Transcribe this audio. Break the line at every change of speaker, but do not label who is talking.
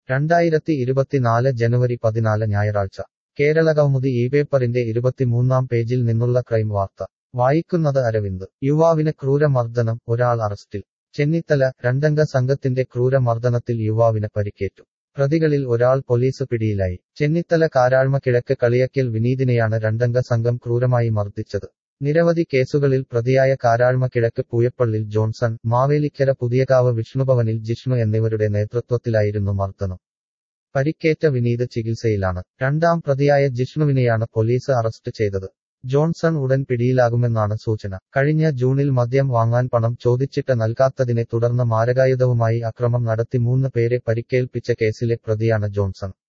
രണ്ടായിരത്തി ഇരുപത്തിനാല് ജനുവരി പതിനാല് ഞായറാഴ്ച കേരളകൗമുദി ഈ പേപ്പറിന്റെ ഇരുപത്തിമൂന്നാം പേജിൽ നിന്നുള്ള ക്രൈം വാർത്ത വായിക്കുന്നത് അരവിന്ദ് യുവാവിന് ക്രൂരമർദ്ദനം ഒരാൾ അറസ്റ്റിൽ ചെന്നിത്തല രണ്ടംഗ സംഘത്തിന്റെ ക്രൂരമർദ്ദനത്തിൽ യുവാവിന് പരിക്കേറ്റു പ്രതികളിൽ ഒരാൾ പോലീസ് പിടിയിലായി ചെന്നിത്തല കാരാഴ്മ കിഴക്ക് കളിയക്കൽ വിനീതിനെയാണ് രണ്ടംഗ സംഘം ക്രൂരമായി മർദ്ദിച്ചത് നിരവധി കേസുകളിൽ പ്രതിയായ കാരാഴ്മ കിഴക്ക് പൂയപ്പള്ളിൽ ജോൺസൺ മാവേലിക്കര പുതിയകാവ് വിഷ്ണുഭവനിൽ ജിഷ്ണു എന്നിവരുടെ നേതൃത്വത്തിലായിരുന്നു മർദ്ദനം പരിക്കേറ്റ വിനീത് ചികിത്സയിലാണ് രണ്ടാം പ്രതിയായ ജിഷ്ണുവിനെയാണ് പോലീസ് അറസ്റ്റ് ചെയ്തത് ജോൺസൺ ഉടൻ പിടിയിലാകുമെന്നാണ് സൂചന കഴിഞ്ഞ ജൂണിൽ മദ്യം വാങ്ങാൻ പണം ചോദിച്ചിട്ട് നൽകാത്തതിനെ തുടർന്ന് മാരകായുധവുമായി അക്രമം നടത്തി മൂന്ന് പേരെ പരിക്കേൽപ്പിച്ച കേസിലെ പ്രതിയാണ് ജോൺസൺ